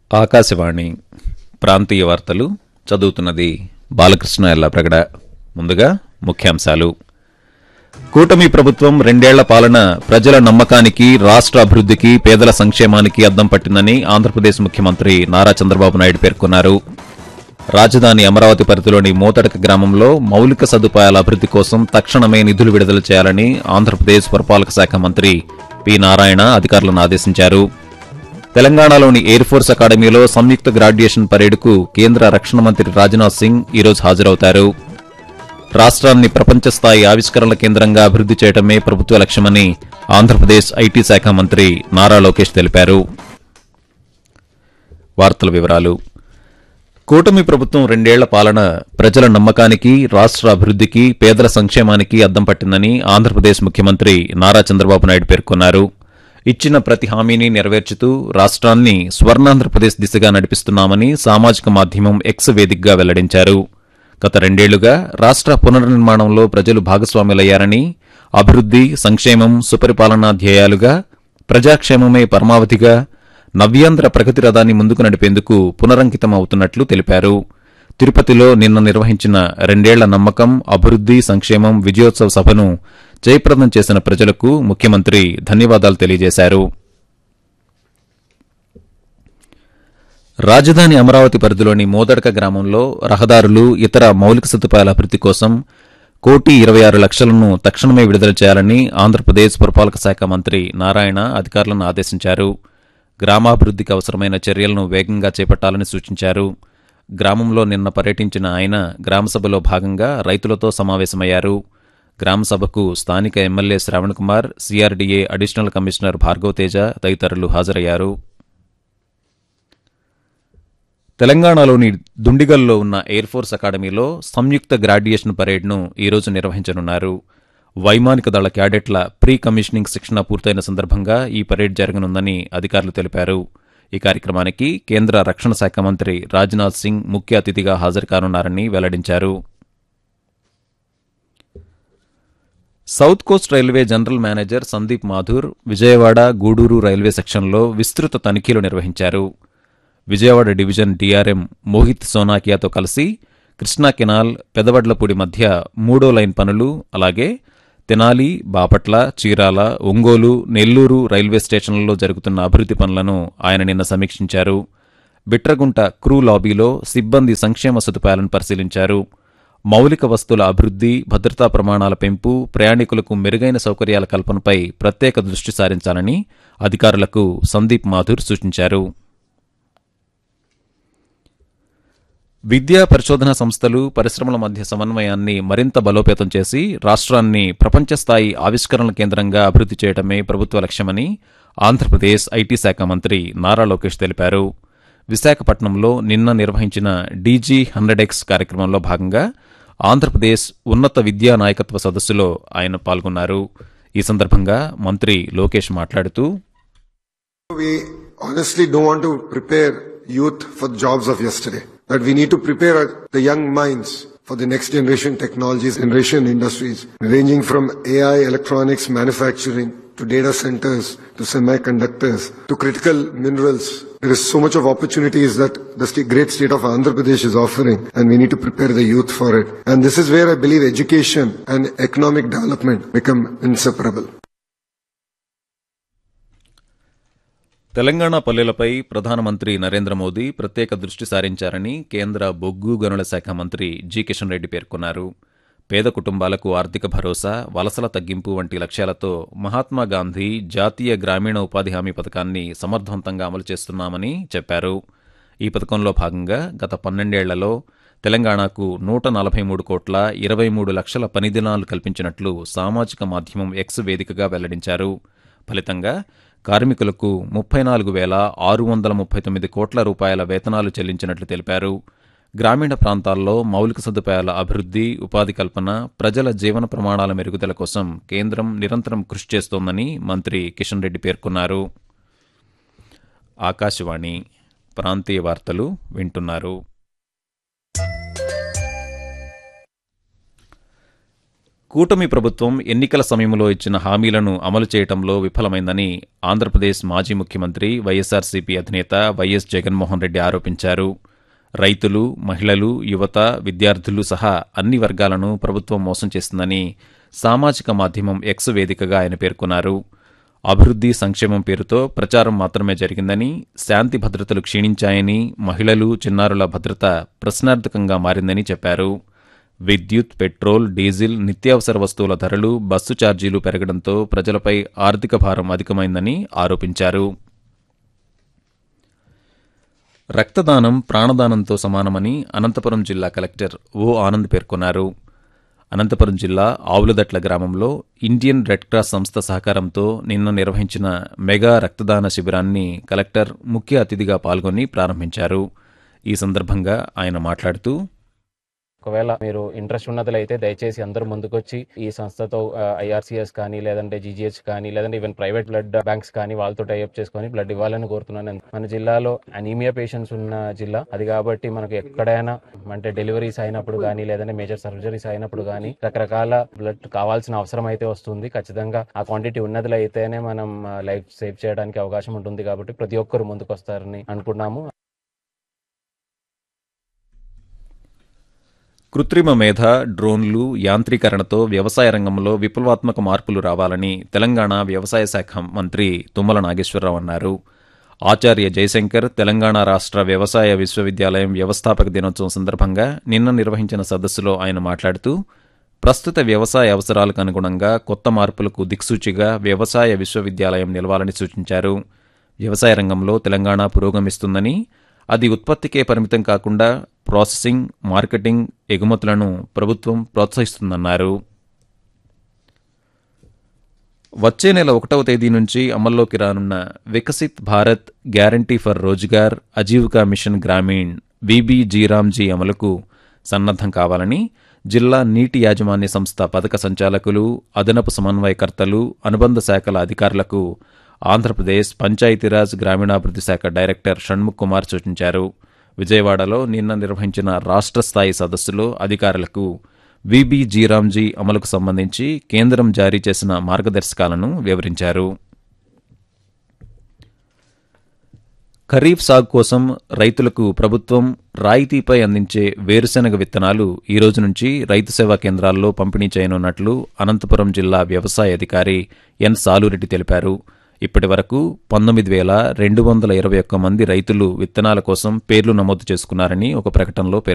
ఆకాశవాణి ప్రాంతీయ వార్తలు చదువుతున్నది బాలకృష్ణ ఎల్లప్రగడ ముందుగా ముఖ్యాంశాలు కూటమి ప్రభుత్వం రెండేళ్ల పాలన ప్రజల నమ్మకానికి రాష్ట్ర అభివృద్ధికి పేదల సంక్షేమానికి అద్దం పట్టిందని ఆంధ్రప్రదేశ్ ముఖ్యమంత్రి నారా చంద్రబాబు నాయుడు పేర్కొన్నారు రాజధాని అమరావతి పరిధిలోని మోతడక గ్రామంలో మౌలిక సదుపాయాల అభివృద్ది కోసం తక్షణమే నిధులు విడుదల చేయాలని ఆంధ్రప్రదేశ్ పురపాలక శాఖ మంత్రి పి నారాయణ అధికారులను ఆదేశించారు తెలంగాణలోని ఎయిర్ ఫోర్స్ అకాడమీలో సంయుక్త గ్రాడ్యుయేషన్ పరేడ్కు కేంద్ర రక్షణ మంత్రి రాజ్నాథ్ సింగ్ ఈరోజు హాజరవుతారు రాష్ట్రాన్ని ప్రపంచ స్థాయి ఆవిష్కరణల కేంద్రంగా అభివృద్ది చేయడమే ప్రభుత్వ లక్ష్యమని ఆంధ్రప్రదేశ్ ఐటీ శాఖ మంత్రి నారా లోకేష్ తెలిపారు వార్తల వివరాలు కూటమి ప్రభుత్వం రెండేళ్ల పాలన ప్రజల నమ్మకానికి రాష్ట్ర అభివృద్ధికి పేదల సంక్షేమానికి అద్దం పట్టిందని ఆంధ్రప్రదేశ్ ముఖ్యమంత్రి నారా చంద్రబాబు నాయుడు పేర్కొన్నారు ఇచ్చిన ప్రతి హామీని నెరవేర్చుతూ రాష్ట్రాన్ని స్వర్ణాంధ్రప్రదేశ్ దిశగా నడిపిస్తున్నామని సామాజిక మాధ్యమం ఎక్స్ వేదికగా వెల్లడించారు గత రెండేళ్లుగా రాష్ట్ర పునర్నిర్మాణంలో ప్రజలు భాగస్వాములయ్యారని అభివృద్ది సంక్షేమం సుపరిపాలనా ధ్యేయాలుగా ప్రజాక్షేమమే పరమావధిగా నవ్యాంధ్ర ప్రగతి రథాన్ని ముందుకు నడిపేందుకు పునరంకితం అవుతున్నట్లు తెలిపారు తిరుపతిలో నిన్న నిర్వహించిన రెండేళ్ల నమ్మకం అభివృద్ది సంక్షేమం విజయోత్సవ సభను జయప్రదం చేసిన ప్రజలకు ముఖ్యమంత్రి ధన్యవాదాలు తెలియజేశారు రాజధాని అమరావతి పరిధిలోని మోదడక గ్రామంలో రహదారులు ఇతర మౌలిక సదుపాయాల అభివృద్ది కోసం కోటి ఇరవై ఆరు లక్షలను తక్షణమే విడుదల చేయాలని ఆంధ్రప్రదేశ్ పురపాలక శాఖ మంత్రి నారాయణ అధికారులను ఆదేశించారు గ్రామాభివృద్దికి అవసరమైన చర్యలను వేగంగా చేపట్టాలని సూచించారు గ్రామంలో నిన్న పర్యటించిన ఆయన గ్రామసభలో భాగంగా రైతులతో సమావేశమయ్యారు గ్రామసభకు స్థానిక MLA Shravan Kumar CRDA additional commissioner Bhargav Teja తదితరులు హాజరయ్యారు తెలంగాణలోని దుండిగల్లో ఉన్న ఎయిర్ ఫోర్స్ అకాడమీలో సంయుక్త గ్రాడ్యుయేషన్ పరేడ్ను ఈరోజు నిర్వహించనున్నారు వైమానిక దళ క్యాడెట్ల ప్రీ కమిషనింగ్ శిక్షణ పూర్తయిన సందర్భంగా ఈ పరేడ్ జరగనుందని అధికారులు తెలిపారు ఈ కార్యక్రమానికి కేంద్ర రక్షణ శాఖ మంత్రి రాజ్నాథ్ సింగ్ ముఖ్య అతిథిగా హాజరు కానున్నారని వెల్లడించారు south coast railway general manager Sandeep Mathur Vijayawada Gudur railway సెక్షన్లో విస్తృత తనిఖీలు నిర్వహించారు విజయవాడ డివిజన్ డీఆర్ఎం మోహిత్ సోనాకియాతో కలిసి కృష్ణా కెనాల్ పెదవడ్లపూడి మధ్య మూడో లైన్ పనులు అలాగే తెనాలి బాపట్ల చీరాల ఒంగోలు నెల్లూరు రైల్వే స్టేషన్లలో జరుగుతున్న అభివృద్ది పనులను ఆయన నిన్న సమీక్షించారు బిట్రగుంట క్రూ లాబీలో సిబ్బంది సంక్షేమ సదుపాయాలను పరిశీలించారు మౌలిక వస్తువుల అభివృద్ది భద్రతా ప్రమాణాల పెంపు ప్రయాణికులకు మెరుగైన సౌకర్యాల కల్పనపై ప్రత్యేక దృష్టి సారించాలని అధికారులకు సందీప్ మాథూర్ సూచించారు విద్యా పరిశోధన సంస్థలు పరిశ్రమల మధ్య సమన్వయాన్ని మరింత బలోపేతం చేసి రాష్ట్రాన్ని ప్రపంచ స్థాయి ఆవిష్కరణల కేంద్రంగా అభివృద్ది చేయడమే ప్రభుత్వ లక్ష్యమని ఆంధ్రప్రదేశ్ ఐటీ శాఖ మంత్రి నారా లోకేష్ తెలిపారు విశాఖపట్నంలో నిన్న నిర్వహించిన డీజీ హండ్రెడ్ ఎక్స్ కార్యక్రమంలో భాగంగా ఆంధ్రప్రదేశ్ ఉన్నత విద్యా నాయకత్వ సదస్సులో ఆయన పాల్గొన్నారు ఈ సందర్భంగా మంత్రి లోకేష్ మాట్లాడుతూ We honestly don't want to prepare youth for the jobs of yesterday. That we need to prepare the young minds for the next generation technologies, generation industries, ranging from AI, electronics, manufacturing, to data centers, to semiconductors, to critical minerals. There is so much of opportunities that the sta- great state of Andhra Pradesh is offering, and we need to prepare the youth for it. And this is where I believe education and economic development become inseparable. Telangana పల్లెలపై ప్రధానమంత్రి నరేంద్ర మోదీ ప్రత్యేక దృష్టి సారించారని కేంద్ర బొగ్గు గనుల శాఖ మంత్రి G Kishan Reddy పేర్కొన్నారు పేద కుటుంబాలకు ఆర్థిక భరోసా వలసల తగ్గింపు వంటి లక్ష్యాలతో మహాత్మా గాంధీ జాతీయ గ్రామీణ ఉపాధి హామీ పథకాన్ని సమర్థవంతంగా అమలు చేస్తున్నామని చెప్పారు ఈ పథకంలో భాగంగా గత పన్నెండేళ్లలో తెలంగాణకు నూట నలభై మూడు కోట్ల ఇరవై మూడు లక్షల పని దినాలు కల్పించినట్లు సామాజిక మాధ్యమం ఎక్స్ వేదికగా వెల్లడించారు ఫలితంగా కార్మికులకు ముప్పై నాలుగు వేల ఆరు వందల ముప్పై తొమ్మిది కోట్ల రూపాయల వేతనాలు చెల్లించినట్లు తెలిపారు గ్రామీణ ప్రాంతాల్లో మౌలిక సదుపాయాల అభివృద్ది ఉపాధి కల్పన ప్రజల జీవన ప్రమాణాల మెరుగుదల కోసం కేంద్రం నిరంతరం కృషి చేస్తోందని మంత్రి కిషన్ రెడ్డి పేర్కొన్నారు ఆకాశవాణి ప్రాంతీయ వార్తలు వింటున్నారు కూటమి ప్రభుత్వం ఎన్నికల సమయంలో ఇచ్చిన హామీలను అమలు చేయడంలో విఫలమైందని ఆంధ్రప్రదేశ్ మాజీ ముఖ్యమంత్రి వైఎస్సార్సీపీ అధినేత వైఎస్ జగన్మోహన్ రెడ్డి ఆరోపించారు రైతులు మహిళలు యువత విద్యార్థులు సహా అన్ని వర్గాలను ప్రభుత్వం మోసం చేస్తుందని సామాజిక మాధ్యమం ఎక్స్ వేదికగా ఆయన పేర్కొన్నారు అభివృద్ధి సంక్షేమం పేరుతో ప్రచారం మాత్రమే జరిగిందని శాంతి భద్రతలు క్షీణించాయని మహిళలు చిన్నారుల భద్రత ప్రశ్నార్థకంగా మారిందని చెప్పారు విద్యుత్ పెట్రోల్ డీజిల్ నిత్యావసర వస్తువుల ధరలు బస్సు ఛార్జీలు పెరగడంతో ప్రజలపై ఆర్థిక భారం అధికమైందని ఆరోపించారు రక్తదానం ప్రాణదానంతో సమానమని అనంతపురం జిల్లా కలెక్టర్ ఓ ఆనంద్ పేర్కొన్నారు అనంతపురం జిల్లా ఆవులదట్ల గ్రామంలో ఇండియన్ రెడ్ క్రాస్ సంస్థ సహకారంతో నిన్న నిర్వహించిన మెగా రక్తదాన శిబిరాన్ని కలెక్టర్ ముఖ్య అతిథిగా పాల్గొని ప్రారంభించారు ఈ సందర్భంగా ఆయన మాట్లాడుతూ ఒకవేళ మీరు ఇంట్రెస్ట్ ఉన్నట్లయితే దయచేసి అందరూ ముందుకొచ్చి ఈ సంస్థతో ఐఆర్సీఎస్ కానీ లేదంటే జీజీహెచ్ కానీ లేదంటే ఈవెన్ ప్రైవేట్ బ్లడ్ బ్యాంక్స్ కానీ వాళ్ళతో టైఅప్ చేసుకొని బ్లడ్ ఇవ్వాలని కోరుతున్నాను మన జిల్లాలో అనీమియా పేషెంట్స్ ఉన్న జిల్లా అది కాబట్టి మనకు ఎక్కడైనా అంటే డెలివరీస్ అయినప్పుడు కానీ లేదంటే మేజర్ సర్జరీస్ అయినప్పుడు కానీ రకరకాల బ్లడ్ కావాల్సిన అవసరం అయితే వస్తుంది ఖచ్చితంగా ఆ క్వాంటిటీ ఉన్నదిలో అయితేనే మనం లైఫ్ సేవ్ చేయడానికి అవకాశం ఉంటుంది కాబట్టి ప్రతి ఒక్కరు ముందుకు వస్తారని అనుకున్నాము కృత్రిమ మేధ డ్రోన్లు యాంత్రీకరణతో వ్యవసాయ రంగంలో విప్లవాత్మక మార్పులు రావాలని తెలంగాణ వ్యవసాయ శాఖ మంత్రి తుమ్మల నాగేశ్వరరావు అన్నారు ఆచార్య జయశంకర్ తెలంగాణ రాష్ట్ర వ్యవసాయ విశ్వవిద్యాలయం వ్యవస్థాపక దినోత్సవం సందర్భంగా నిన్న నిర్వహించిన సదస్సులో ఆయన మాట్లాడుతూ ప్రస్తుత వ్యవసాయ అవసరాలకు అనుగుణంగా కొత్త మార్పులకు దిక్సూచిగా వ్యవసాయ విశ్వవిద్యాలయం నిలవాలని సూచించారు వ్యవసాయ రంగంలో తెలంగాణ పురోగమిస్తుందని అది ఉత్పత్తికే పరిమితం కాకుండా ప్రాసెసింగ్ మార్కెటింగ్ ఎగుమతులను ప్రభుత్వం ప్రోత్సహిస్తుందన్నారు వచ్చే నెల ఒకటవ తేదీ నుంచి అమల్లోకి రానున్న Viksit Bharat guarantee for Rozgar Ajeevika mission Gramin బీబీజీరామ్జీ అమలుకు సన్నద్దం కావాలని జిల్లా నీటి యాజమాన్య సంస్థ పథక సంచాలకులు అదనపు సమన్వయకర్తలు అనుబంధ శాఖల అధికారులకు ఆంధ్రప్రదేశ్ పంచాయతీరాజ్ గ్రామీణాభివృద్ధి శాఖ డైరెక్టర్ షణ్ముఖ్ కుమార్ సూచించారు విజయవాడలో నిన్న నిర్వహించిన రాష్ట్ర స్థాయి సదస్సులో అధికారులకు వీబీజీరామ్జీ అమలుకు సంబంధించి కేంద్రం జారీ చేసిన మార్గదర్శకాలను వివరించారు ఖరీఫ్ సాగు కోసం రైతులకు ప్రభుత్వం రాయితీపై అందించే వేరుశెనగ విత్తనాలు ఈ రోజు నుంచి రైతు సేవా కేంద్రాల్లో పంపిణీ చేయనున్నట్లు అనంతపురం జిల్లా వ్యవసాయ అధికారి ఎన్ సాలురెడ్డి తెలిపారు ఇప్పటి వరకు పంతొమ్మిది వేల రెండు వందల ఇరవై ఒక్క మంది రైతులు విత్తనాల కోసం పేర్లు నమోదు చేసుకున్నారని ఒక ప్రకటనలో పేర్కొన్నారు